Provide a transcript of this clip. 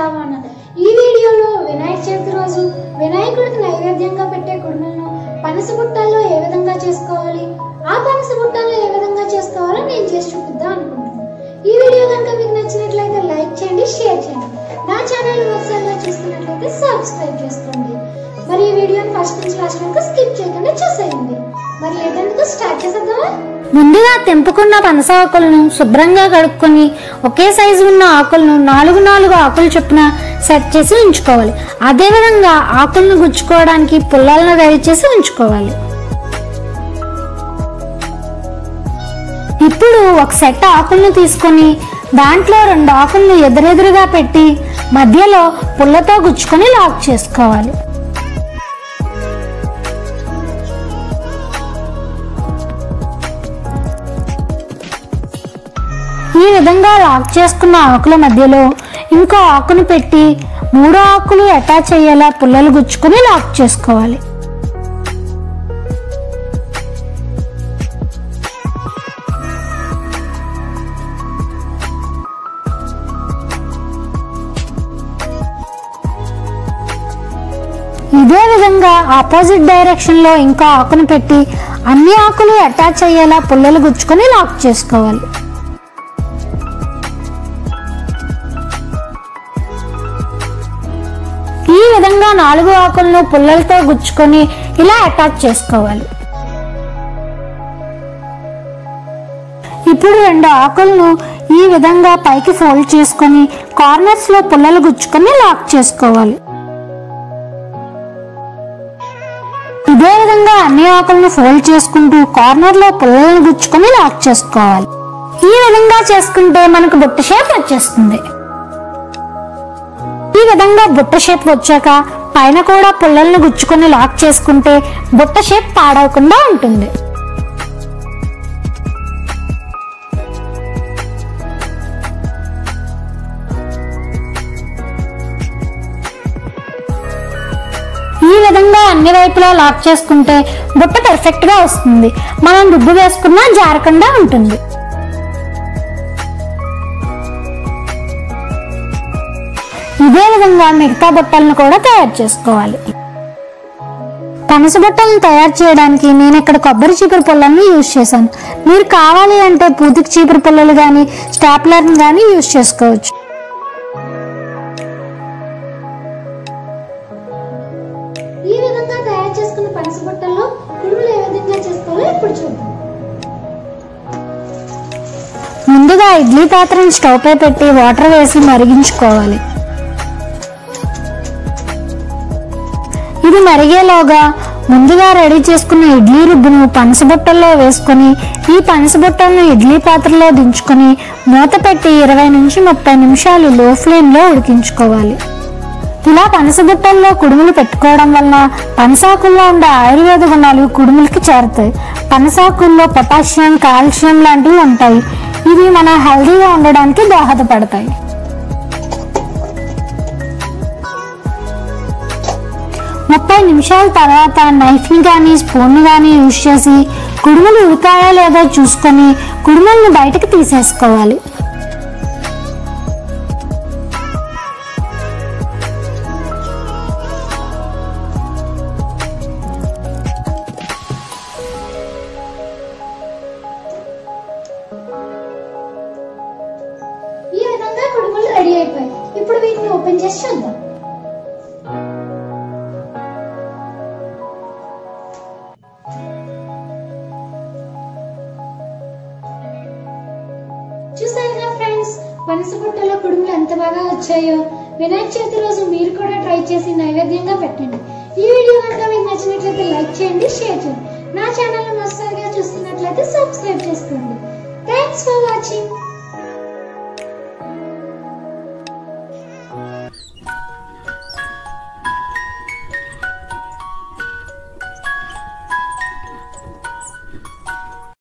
చాలా బాగున్నాను ఈ వీడియోలో వినాయక చవితి రోజు వినాయకుడికి నైవేద్యంగా పెట్టే కుడుములను పనస బుట్టల్లో ఏ విధంగా చేసుకోవాలి ఆ పనస బుట్టల్లో ఏ విధంగా చేసుకోవాలో నేను చేసి చూపిద్దాం అనుకుంటున్నాను ఈ వీడియో కనుక మీకు నచ్చినట్లయితే లైక్ చేయండి షేర్ చేయండి నా ఛానల్ ఒకసారిగా చూస్తున్నట్లయితే సబ్స్క్రైబ్ చేసుకోండి మరి ఈ వీడియోని ఫస్ట్ నుంచి లాస్ట్ వరకు స్కిప్ చేయకుండా చూసేయండి మరి ఏదెందుకు స్టార్ట్ చేసేద్దామా ముందుగా తెంపుకున్న పనస ఆకులను శుభ్రంగా కడుక్కొని ఒకే సైజు ఉన్న ఆకులను నాలుగు నాలుగు ఆకులు చొప్పున సెట్ చేసి ఉంచుకోవాలి అదేవిధంగా ఆకులను గుచ్చుకోవడానికి పుల్లలను రెడీ చేసి ఉంచుకోవాలి ఇప్పుడు ఒక సెట్ ఆకులను తీసుకొని దాంట్లో రెండు ఆకులను ఎదురెదురుగా పెట్టి మధ్యలో పుల్లతో గుచ్చుకొని లాక్ చేసుకోవాలి ఈ విధంగా లాక్ చేసుకున్న ఆకుల మధ్యలో ఇంకో ఆకును పెట్టి మూడో ఆకులు అటాచ్ అయ్యేలా పుల్లలు గుచ్చుకుని లాక్ చేసుకోవాలి ఇదే విధంగా ఆపోజిట్ డైరెక్షన్ లో ఇంకో ఆకును పెట్టి అన్ని ఆకులు అటాచ్ అయ్యేలా పుల్లలు గుచ్చుకొని లాక్ చేసుకోవాలి ఈ విధంగా నాలుగు ఆకులను పుల్లలతో గుచ్చుకొని ఇలా అటాచ్ చేసుకోవాలి ఇప్పుడు రెండు ఆకులను ఈ విధంగా పైకి ఫోల్డ్ చేసుకొని కార్నర్స్ లో పుల్లలు గుచ్చుకొని లాక్ చేసుకోవాలి ఇదే విధంగా అన్ని ఆకులను ఫోల్డ్ చేసుకుంటూ కార్నర్ లో పుల్లలను గుచ్చుకొని లాక్ చేసుకోవాలి ఈ విధంగా చేసుకుంటే మనకు బుట్ట షేప్ వచ్చేస్తుంది ఈ విధంగా బుట్ట షేప్ వచ్చాక పైన కూడా పుల్లలను గుచ్చుకొని లాక్ చేసుకుంటే బుట్ట షేప్ పాడవకుండా ఉంటుంది ఈ విధంగా అన్ని వైపులా లాక్ చేసుకుంటే బుట్ట పర్ఫెక్ట్ గా వస్తుంది మనం రుబ్బు వేసుకున్నా జారకుండా ఉంటుంది ఇదే విధంగా మిగతా బుట్టలను కూడా తయారు చేసుకోవాలి పనస బుట్టలను తయారు చేయడానికి నేను ఇక్కడ కొబ్బరి చీపురు పుల్లలను యూజ్ చేశాను మీరు కావాలి అంటే పూతికి చీపురు పుల్లలు కానీ స్టాప్లర్ని కానీ యూజ్ చేసుకోవచ్చు ఈ విధంగా తయారు చేసుకున్న పనస బుట్టల్లో కుడుములు ఏ విధంగా చేసుకోవాలో ఇప్పుడు చూద్దాం ముందుగా ఇడ్లీ పాత్రను స్టవ్ పై పెట్టి వాటర్ వేసి మరిగించుకోవాలి ఇది మరిగేలోగా ముందుగా రెడీ చేసుకున్న ఇడ్లీ రుబ్బును పనసబుట్టల్లో వేసుకొని ఈ పనసబుట్టలను ఇడ్లీ పాత్రలో దించుకొని మూత పెట్టి ఇరవై నుంచి ముప్పై నిమిషాలు లో ఫ్లేమ్లో ఉడికించుకోవాలి ఇలా పనసబుట్టల్లో కుడుములు పెట్టుకోవడం వల్ల పనసాకుల్లో ఉండే ఆయుర్వేద గుణాలు కుడుములకి చేరుతాయి పనసాకుల్లో పొటాషియం కాల్షియం లాంటివి ఉంటాయి ఇవి మన హెల్దీగా ఉండడానికి దోహదపడతాయి ముప్పై నిమిషాల తర్వాత నైఫ్ని కానీ స్పూన్ని కానీ యూజ్ చేసి కుడుములు ఉడికాయా లేదో చూసుకొని కుడుములను బయటకు తీసేసుకోవాలి ఈ విధంగా కుడుములు రెడీ అయిపోయాయి ఇప్పుడు వీటిని ఓపెన్ చేసి చూద్దాం చూసారుగా ఫ్రెండ్స్ పనస బుట్టలో కుడుములు ఎంత బాగా వచ్చాయో వినాయక చవితి రోజు మీరు కూడా ట్రై చేసి నైవేద్యంగా పెట్టండి ఈ వీడియో కనుక మీకు నచ్చినట్లయితే లైక్ చేయండి షేర్ చేయండి నా ఛానల్ మొదటిసారిగా చూస్తున్నట్లయితే సబ్స్క్రైబ్ చేసుకోండి థ్యాంక్స్ ఫర్ వాచింగ్